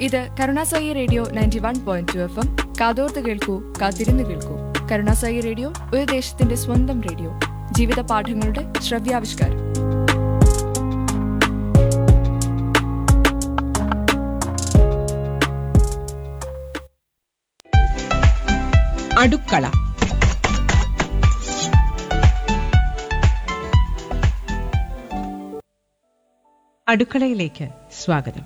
ഇത് Karunasai radio ninety one point two F M കാതോർത്ത് കേൾക്കൂ കാത്തിരുന്ന് കേൾക്കൂ കരുണാസായി റേഡിയോ ഒരു ദേശത്തിന്റെ സ്വന്തം റേഡിയോ ജീവിത പാഠങ്ങളുടെ ശ്രവ്യാവിഷ്കാരം അടുക്കള അടുക്കളയിലേക്ക് സ്വാഗതം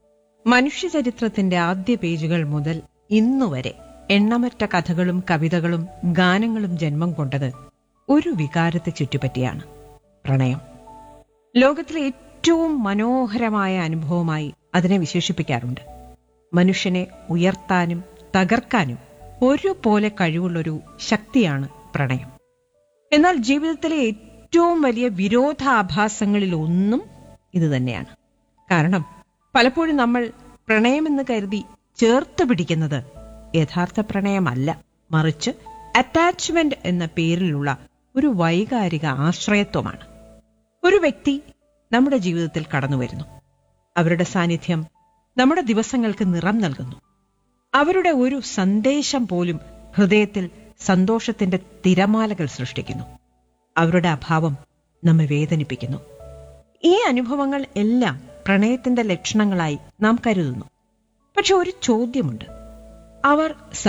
മനുഷ്യചരിത്രത്തിന്റെ ആദ്യ പേജുകൾ മുതൽ ഇന്നുവരെ എണ്ണമറ്റ കഥകളും കവിതകളും ഗാനങ്ങളും ജന്മം കൊണ്ടത് ഒരു വികാരത്തെ ചുറ്റിപ്പറ്റിയാണ് പ്രണയം ലോകത്തിലെ ഏറ്റവും മനോഹരമായ അനുഭവമായി അതിനെ വിശേഷിപ്പിക്കാറുണ്ട് മനുഷ്യനെ ഉയർത്താനും തകർക്കാനും ഒരുപോലെ കഴിവുള്ളൊരു ശക്തിയാണ് പ്രണയം എന്നാൽ ജീവിതത്തിലെ ഏറ്റവും വലിയ വിരോധാഭാസങ്ങളിൽ ഒന്നും ഇത് തന്നെയാണ് കാരണം പലപ്പോഴും നമ്മൾ പ്രണയമെന്ന് കരുതി ചേർത്ത് പിടിക്കുന്നത് യഥാർത്ഥ പ്രണയമല്ല മറിച്ച് അറ്റാച്ച്മെന്റ് എന്ന പേരിലുള്ള ഒരു വൈകാരിക ആശ്രയത്വമാണ് ഒരു വ്യക്തി നമ്മുടെ ജീവിതത്തിൽ കടന്നു വരുന്നു അവരുടെ സാന്നിധ്യം നമ്മുടെ ദിവസങ്ങൾക്ക് നിറം നൽകുന്നു അവരുടെ ഒരു സന്ദേശം പോലും ഹൃദയത്തിൽ സന്തോഷത്തിന്റെ തിരമാലകൾ സൃഷ്ടിക്കുന്നു അവരുടെ അഭാവം നമ്മെ വേദനിപ്പിക്കുന്നു ഈ അനുഭവങ്ങൾ എല്ലാം പ്രണയത്തിന്റെ ലക്ഷണങ്ങളായി നാം കരുതുന്നു പക്ഷെ ഒരു ചോദ്യമുണ്ട് അവർ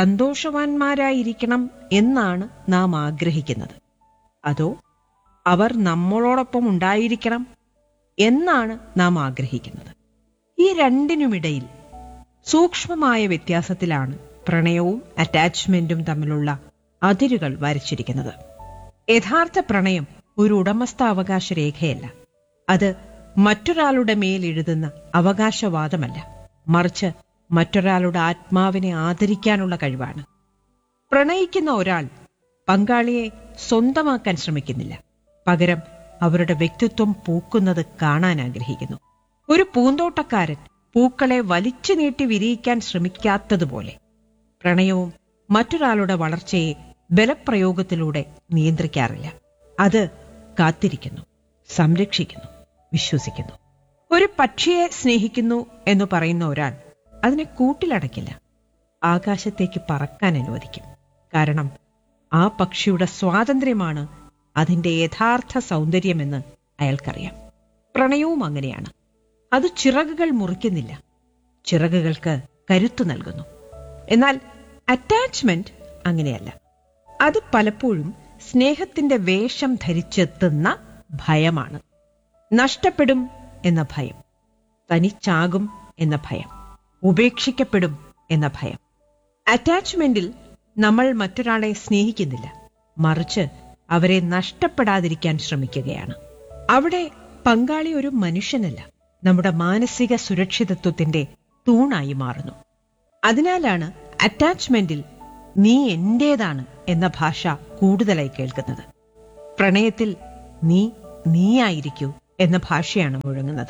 സന്തോഷവാന്മാരായിരിക്കണം എന്നാണ് നാം ആഗ്രഹിക്കുന്നത് അതോ അവർ നമ്മളോടൊപ്പം ഉണ്ടായിരിക്കണം എന്നാണ് നാം ആഗ്രഹിക്കുന്നത് ഈ രണ്ടിനുമിടയിൽ സൂക്ഷ്മമായ വ്യത്യാസത്തിലാണ് പ്രണയവും അറ്റാച്ച്മെന്റും തമ്മിലുള്ള അതിരുകൾ വരച്ചിരിക്കുന്നത് യഥാർത്ഥ പ്രണയം ഒരു ഉടമസ്ഥാവകാശ രേഖയല്ല അത് മറ്റൊരാളുടെ മേൽ എഴുതുന്ന അവകാശവാദമല്ല മറിച്ച് മറ്റൊരാളുടെ ആത്മാവിനെ ആദരിക്കാനുള്ള കഴിവാണ് പ്രണയിക്കുന്ന ഒരാൾ പങ്കാളിയെ സ്വന്തമാക്കാൻ ശ്രമിക്കുന്നില്ല പകരം അവരുടെ വ്യക്തിത്വം പൂക്കുന്നത് കാണാൻ ആഗ്രഹിക്കുന്നു ഒരു പൂന്തോട്ടക്കാരൻ പൂക്കളെ വലിച്ചു നീട്ടി വിരിയിക്കാൻ ശ്രമിക്കാത്തതുപോലെ പ്രണയവും മറ്റൊരാളുടെ വളർച്ചയെ ബലപ്രയോഗത്തിലൂടെ നിയന്ത്രിക്കാറില്ല അത് കാത്തിരിക്കുന്നു സംരക്ഷിക്കുന്നു വിശ്വസിക്കുന്നു ഒരു പക്ഷിയെ സ്നേഹിക്കുന്നു എന്ന് പറയുന്ന ഒരാൾ അതിനെ കൂട്ടിലടക്കില്ല ആകാശത്തേക്ക് പറക്കാൻ അനുവദിക്കും കാരണം ആ പക്ഷിയുടെ സ്വാതന്ത്ര്യമാണ് അതിന്റെ യഥാർത്ഥ സൗന്ദര്യമെന്ന് അയാൾക്കറിയാം പ്രണയവും അങ്ങനെയാണ് അത് ചിറകുകൾ മുറിക്കുന്നില്ല ചിറകുകൾക്ക് കരുത്തു നൽകുന്നു എന്നാൽ അറ്റാച്ച്മെന്റ് അങ്ങനെയല്ല അത് പലപ്പോഴും സ്നേഹത്തിന്റെ വേഷം ധരിച്ചെത്തുന്ന ഭയമാണ് നഷ്ടപ്പെടും എന്ന ഭയം തനിച്ചാകും എന്ന ഭയം ഉപേക്ഷിക്കപ്പെടും എന്ന ഭയം അറ്റാച്ച്മെന്റിൽ നമ്മൾ മറ്റൊരാളെ സ്നേഹിക്കുന്നില്ല മറിച്ച് അവരെ നഷ്ടപ്പെടാതിരിക്കാൻ ശ്രമിക്കുകയാണ് അവിടെ പങ്കാളി ഒരു മനുഷ്യനല്ല നമ്മുടെ മാനസിക സുരക്ഷിതത്വത്തിന്റെ തൂണായി മാറുന്നു അതിനാലാണ് അറ്റാച്ച്മെന്റിൽ നീ എന്റേതാണ് എന്ന ഭാഷ കൂടുതലായി കേൾക്കുന്നത് പ്രണയത്തിൽ നീ നീയായിരിക്കൂ എന്ന ഭാഷയാണ് മുഴങ്ങുന്നത്